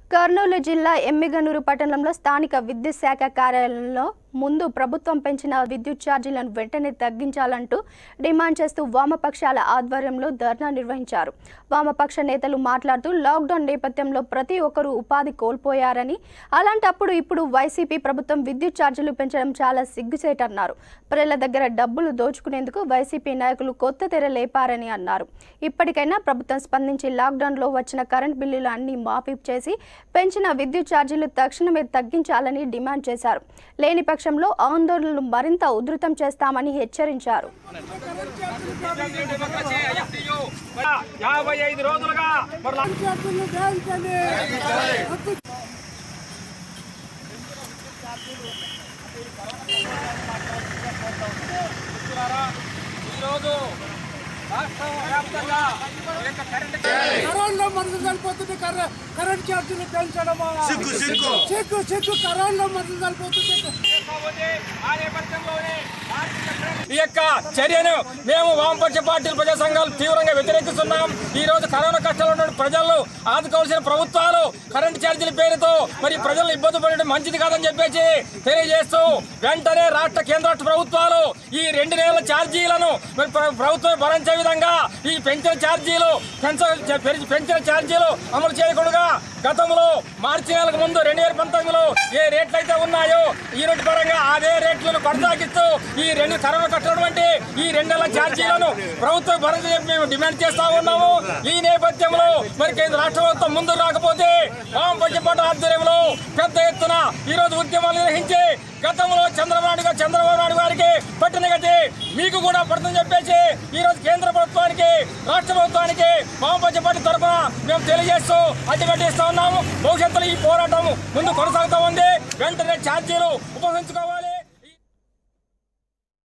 కర్నూలు జిల్లా ఎమ్మిగనూరు పట్టణంలో స్థానిక విద్యుత్ శాఖ కార్యాలయంలో ముందు ప్రభుత్వం పెంచిన విద్యుత్ ఛార్జీలను వెంటనే తగ్గించాలంటూ డిమాండ్ చేస్తూ వామపక్షాల ఆధ్వర్యంలో ధర్నా నిర్వహించారు వామపక్ష నేతలు మాట్లాడుతూ లాక్డౌన్ నేపథ్యంలో ప్రతి ఒక్కరూ ఉపాధి కోల్పోయారని అలాంటప్పుడు ఇప్పుడు వైసీపీ ప్రభుత్వం విద్యుత్ ఛార్జీలు పెంచడం చాలా సిగ్గుచేటన్నారు ప్రజల దగ్గర డబ్బులు దోచుకునేందుకు వైసీపీ నాయకులు కొత్త తెర లేపారని అన్నారు ఇప్పటికైనా ప్రభుత్వం స్పందించి లాక్డౌన్లో వచ్చిన కరెంట్ బిల్లులు అన్ని మాఫీ చేసి పెంచిన విద్యుత్ ఛార్జీలు తక్షణమే తగ్గించాలని డిమాండ్ చేశారు లేని పక్షంలో ఆందోళనలు మరింత ఉధృతం చేస్తామని హెచ్చరించారు యాభై ఐదు రోజులుగా మరి విద్యార్థులను గ్రహించండి హక్కు చూస్తున్నారా? ఈరోజు రాష్ట్రం వ్యాప్తంగా ఈ యొక్క కరెంట్ కరోనా మందులు చనిపోతుంది కర- కరెంట్ ఛార్జీలు పెంచడమా సిగ్గు సిగ్గు చెక్కు చెక్కు కరోనా మందులు చనిపోతుంది చేసుకోబోతే ఆ నేపథ్యంలోనే ఆర్థిక క్రమం- ఈ యొక్క చర్యను మేము వామపక్ష పార్టీల ప్రజా సంఘాలు తీవ్రంగా వ్యతిరేకిస్తున్నాం ఈ రోజు కరోనా కష్టాలు ఉన్న ప్రజలను ఆదుకోవాల్సిన ప్రభుత్వాలు కరెంటు ఛార్జీల పేరుతో మరి ప్రజలను ఇబ్బంది పడడం మంచిది కాదని చెప్పేసి తెలియజేస్తూ వెంటనే రాష్ట్ర కేంద్ర రాష్ట్ర ప్రభుత్వాలు ఈ రెండు నెలల ఛార్జీలను మరి ప్ర- ప్రభుత్వం భరించే విధంగా ఈ పెంచిన ఛార్జీలు పెంచ పెంచి- పెంచిన ఛార్జీలు అమలు చేయకుండా గతంలో మార్చి నెలకు ముందు రెండు వేల పంతొమ్మిదిలో ఏ రేట్లు అయితే ఉన్నాయో ఈ రోజు పరంగా అదే రేట్లను కొనసాగిస్తూ ఈ రెండు కరోనా కట్టినటువంటి ఈ రెండు నెలల ఛార్జీలను ప్రభుత్వం భరించని చెప్పి మేము డిమాండ్ చేస్తా ఉన్నాము ఈ నేపథ్యంలో మరి కేంద్ర రాష్ట్ర ప్రభుత్వం ముందు రాకపోతే వామపక్ష పార్టీ ఆధ్వర్యంలో పెద్ద ఎత్తున ఈ రోజు ఉద్యమాలు నిర్వహించి గతంలో చంద్రబాబు నాయుడు గారు చంద్రబాబు నాయుడు గారికి పట్టిన గతి మీకు కూడా పడుతుందని చెప్పేసి ఈ రోజు కేంద్ర ప్రభుత్వానికి రాష్ట్ర ప్రభుత్వానికి వామపక్ష పార్టీ తరఫున మేము తెలియజేస్తూ అడ్డుకట్టిస్తా ఉన్నాము భవిష్యత్తులో ఈ పోరాటం ముందు కొనసాగుతూ ఉంది వెంటనే ఛార్జీలు ఉపసంచుకోవాలి